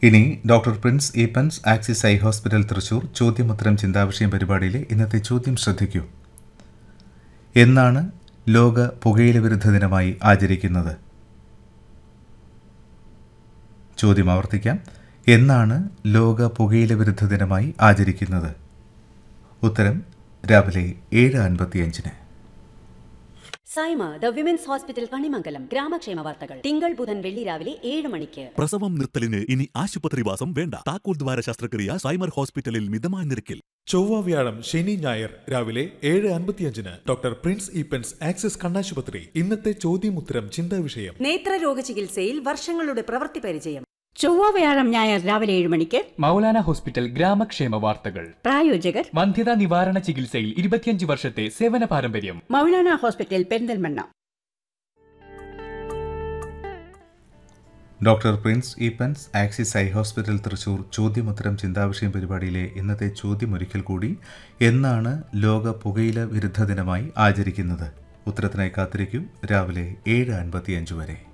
ഇനി doctor Prince Eappen's axis eye hospital Thrissur ചോദ്യമുത്തരം ചിന്താവിഷയം പരിപാടിയിലെ ഇന്നത്തെ ചോദ്യം ശ്രദ്ധിക്കൂ എന്നാണ് ലോക പുകയില വിരുദ്ധ ദിനമായി ആചരിക്കുന്നത് ചോദ്യം ആവർത്തിക്കാം എന്നാണ് ലോക പുകയില വിരുദ്ധ ദിനമായി ആചരിക്കുന്നത് ഉത്തരം രാവിലെ ഏഴ് അൻപത്തിയഞ്ചിന് Saima the women's hospital Kanimangalam ഗ്രാമക്ഷേമ വാർത്തകൾ തിങ്കൾ ബുധൻ വെള്ളി രാവിലെ ഏഴ് മണിക്ക് പ്രസവം നിർത്തലിന് ഇനി ആശുപത്രിവാസം വേണ്ട താക്കോൽ ദ്വാര ശസ്ത്രക്രിയ സൈമർ ഹോസ്പിറ്റലിൽ മിതമായ നിരക്കിൽ ചൊവ്വ വ്യാഴം ശനി ഞായർ രാവിലെ ഏഴ് അൻപത്തിയഞ്ചിന് ഡോക്ടർ പ്രിൻസ് ഈപ്പൻസ് ആക്സിസ് കണ്ണാശുപത്രി ഇന്നത്തെ ചോദ്യമുത്തരം ചിന്താ വിഷയം നേത്രരോഗ ചികിത്സയിൽ വർഷങ്ങളുടെ പ്രവൃത്തി പരിചയം ചൊവ്വ വ്യാഴം ഞായർ രാവിലെ ഏഴ് മണിക്ക് മൗലാന ഹോസ്പിറ്റൽ ഗ്രാമക്ഷേമ വാർത്തകൾ പ്രായോജകർ വന്ധ്യതാ നിവാരണ ചികിത്സയിൽ ഇരുപത്തിയഞ്ച് വർഷത്തെ സേവന പാരമ്പര്യം Maulana hospital Perinthalmanna doctor Prince Eappen's axis eye hospital Thrissur ചോദ്യമുത്തരം ചിന്താവിഷയം പരിപാടിയിലെ ഇന്നത്തെ ചോദ്യം ഒരിക്കൽ കൂടി എന്നാണ് ലോക പുകയില വിരുദ്ധ ദിനമായി ആചരിക്കുന്നത് ഉത്തരത്തിനായി കാത്തിരിക്കൂ രാവിലെ ഏഴ് അൻപത്തിയഞ്ച് വരെ